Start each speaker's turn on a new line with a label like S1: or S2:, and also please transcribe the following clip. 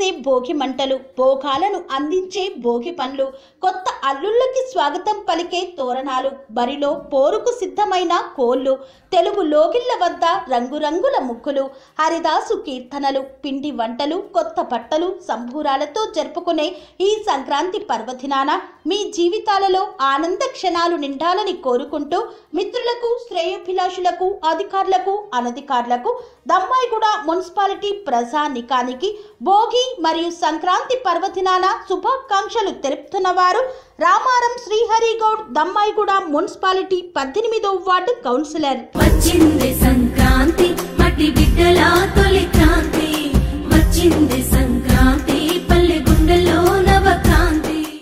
S1: భోగి మంటలు భోగాలను అందించే భోగి పండ్లు కొత్త అల్లుళ్ళకి స్వాగతం పలికే తోరణాలు బరిలో పోరుకు సిద్ధమైన కోళ్ళు తెలుగు లోగిళ్ల వద్ద రంగురంగుల ముగ్గులు హరిదాసు కీర్తనలు పిండి వంటలు కొత్త బట్టలు సంబూరాలతో జరుపుకునే ఈ సంక్రాంతి పర్వదినాన మీ జీవితాలలో ఆనంద క్షణాలు నిండాలని కోరుకుంటూ మిత్రులకు శ్రేయోభిలాషులకు అధికారులకు అనధికారులకు దమ్మాయిగూడ మున్సిపాలిటీ ప్రజానికానికి భోగి మరియు సంక్రాంతి పర్వదినాన శుభాకాంక్షలు తెలుపుతున్న వారు రామారం శ్రీహరి గౌడ్ దమ్మాయిగూడ మున్సిపాలిటీ పద్దెనిమిదో వార్డు కౌన్సిలర్
S2: వచ్చింది సంక్రాంతి మట్టి బిడ్డల తొలి క్రాంతి వచ్చింది